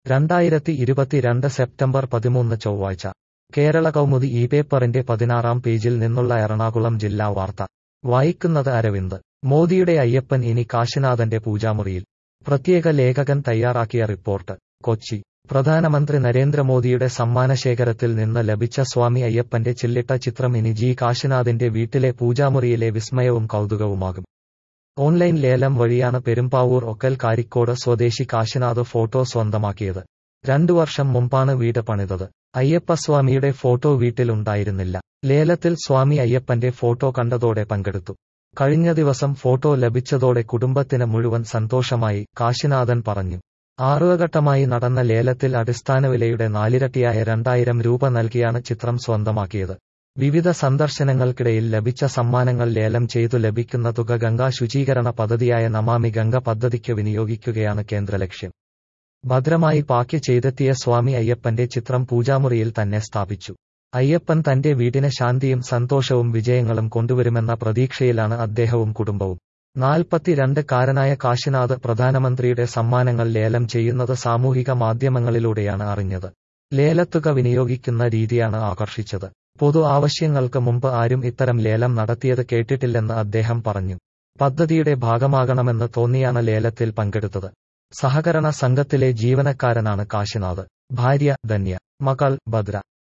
രണ്ടായിരത്തി ഇരുപത്തിരണ്ട് സെപ്റ്റംബർ പതിമൂന്ന് ചൊവ്വാഴ്ച കേരള കൗമുദി ഈ പേപ്പറിന്റെ പതിനാറാം പേജിൽ നിന്നുള്ള എറണാകുളം ജില്ലാ വാർത്ത വായിക്കുന്നത് അരവിന്ദ് മോദിയുടെ അയ്യപ്പൻ ഇനി കാശിനാഥന്റെ പൂജാമുറിയിൽ പ്രത്യേക ലേഖകൻ തയ്യാറാക്കിയ റിപ്പോർട്ട് കൊച്ചി പ്രധാനമന്ത്രി നരേന്ദ്രമോദിയുടെ സമ്മാനശേഖരത്തിൽ നിന്ന് ലഭിച്ച സ്വാമി അയ്യപ്പന്റെ ചില്ലിട്ട ചിത്രം ഇനി ജി കാശിനാഥിന്റെ വീട്ടിലെ പൂജാമുറിയിലെ വിസ്മയവും കൗതുകവുമാകും ഓൺലൈൻ ലേലം വഴിയാണ് പെരുമ്പാവൂർ ഒക്കൽ കാരിക്കോട് സ്വദേശി കാശിനാഥ് ഫോട്ടോ സ്വന്തമാക്കിയത് രണ്ടു വർഷം മുമ്പാണ് വീട് പണിതത് അയ്യപ്പസ്വാമിയുടെ ഫോട്ടോ വീട്ടിലുണ്ടായിരുന്നില്ല ലേലത്തിൽ സ്വാമി അയ്യപ്പന്റെ ഫോട്ടോ കണ്ടതോടെ പങ്കെടുത്തു കഴിഞ്ഞ ദിവസം ഫോട്ടോ ലഭിച്ചതോടെ കുടുംബത്തിന് മുഴുവൻ സന്തോഷമായി കാശിനാഥൻ പറഞ്ഞു ആറുഘട്ടമായി നടന്ന ലേലത്തിൽ അടിസ്ഥാന വിലയുടെ നാലിരട്ടിയായ രണ്ടായിരം രൂപ നൽകിയാണ് ചിത്രം സ്വന്തമാക്കിയത് വിവിധ സന്ദർശനങ്ങൾക്കിടയിൽ ലഭിച്ച സമ്മാനങ്ങൾ ലേലം ചെയ്തു ലഭിക്കുന്ന തുക ഗംഗാ ശുചീകരണ പദ്ധതിയായ നമാമി ഗംഗ പദ്ധതിക്ക് വിനിയോഗിക്കുകയാണ് കേന്ദ്ര ലക്ഷ്യം ഭദ്രമായി പാക്ക് ചെയ്തെത്തിയ സ്വാമി അയ്യപ്പന്റെ ചിത്രം പൂജാമുറിയിൽ തന്നെ സ്ഥാപിച്ചു അയ്യപ്പൻ തന്റെ വീടിന് ശാന്തിയും സന്തോഷവും വിജയങ്ങളും കൊണ്ടുവരുമെന്ന പ്രതീക്ഷയിലാണ് അദ്ദേഹവും കുടുംബവും നാൽപ്പത്തിരണ്ട് കാരനായ കാശിനാഥ് പ്രധാനമന്ത്രിയുടെ സമ്മാനങ്ങൾ ലേലം ചെയ്യുന്നത് സാമൂഹിക മാധ്യമങ്ങളിലൂടെയാണ് അറിഞ്ഞത് ലേലത്തുക വിനിയോഗിക്കുന്ന രീതിയാണ് ആകർഷിച്ചത് പൊതു ആവശ്യങ്ങൾക്ക് മുമ്പ് ആരും ഇത്തരം ലേലം നടത്തിയത് കേട്ടിട്ടില്ലെന്ന് അദ്ദേഹം പറഞ്ഞു പദ്ധതിയുടെ ഭാഗമാകണമെന്ന് തോന്നിയാണ് ലേലത്തിൽ പങ്കെടുത്തത് സഹകരണ സംഘത്തിലെ ജീവനക്കാരനാണ് കാശിനാഥ് ഭാര്യ ധന്യ മകൾ ഭദ്ര